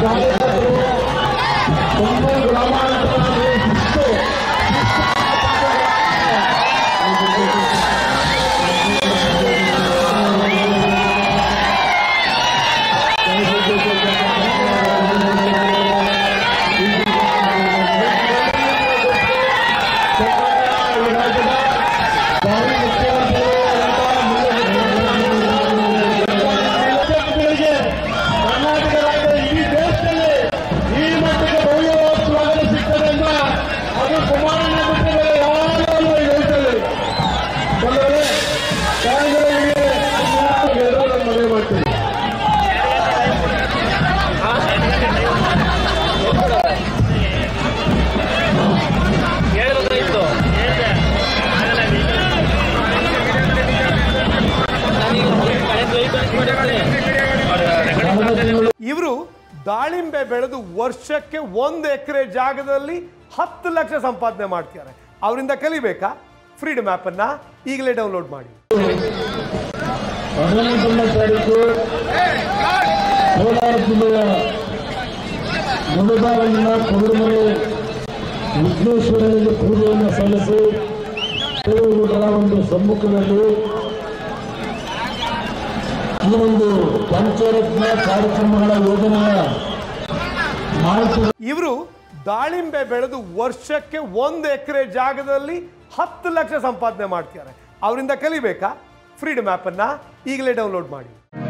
ಮುಖ್ಯಮಂತ್ರಿಗಳಿಗೆ ಕರ್ನಾಟಕ ರಾಜ್ಯದ ಇಡೀ ದೇಶದಲ್ಲಿ ಈ ಮಟ್ಟಿಗೆ ಭವ್ಯವಾದ ಸ್ವಾಗತ ಸಿಗ್ತದೆ ಅಂತ ಅದು ಕುಮಾರಣ್ಣ ಬಿಟ್ಟರೆ ಯಾರು ಹೇಳ್ತಾರೆ ಬಂದರೆ ಕಾಂಗ್ರೆಸ್ಗೆ ಎಲ್ಲರೂ ಮದುವೆ ಮಾಡ್ತೀವಿ ಇವರು ದಾಳಿಂಬೆ ಬೆಳೆದು ವರ್ಷಕ್ಕೆ ಒಂದು ಎಕರೆ ಜಾಗದಲ್ಲಿ ಹತ್ತು ಲಕ್ಷ ಸಂಪಾದನೆ ಮಾಡ್ತಾರೆ ಅವರಿಂದ ಕಲಿಬೇಕಾ ಫ್ರೀಡಮ್ ಅನ್ನ ಈಗಲೇ ಡೌನ್ಲೋಡ್ ಮಾಡಿ ಹದಿನೆಂಟನೇ ತಾರೀಕು ಕೋಲಾರ ಜಿಲ್ಲೆಯ ಮುಳುಬಾಗಿಲಿನ ಕೊಡುಮನೆ ವಿಘ್ನೇಶ್ವರನಿಗೆ ಪೂಜೆಯನ್ನು ಸಲ್ಲಿಸಿ ದೇವೇಗೌಡರ ಒಂದು ಸಮ್ಮುಖದಲ್ಲಿ ಈ ಒಂದು ಪಂಚರತ್ನ ಕಾರ್ಯಕ್ರಮಗಳ ಯೋಜನೆಯ ಮಾಹಿತಿ ಇವರು ದಾಳಿಂಬೆ ಬೆಳೆದು ವರ್ಷಕ್ಕೆ ಒಂದು ಎಕರೆ ಜಾಗದಲ್ಲಿ ಹತ್ತು ಲಕ್ಷ ಸಂಪಾದನೆ ಮಾಡ್ತಾರೆ ಅವರಿಂದ ಕಲಿಬೇಕಾ ಫ್ರೀಡಮ್ ಅನ್ನ ಈಗಲೇ ಡೌನ್ಲೋಡ್ ಮಾಡಿ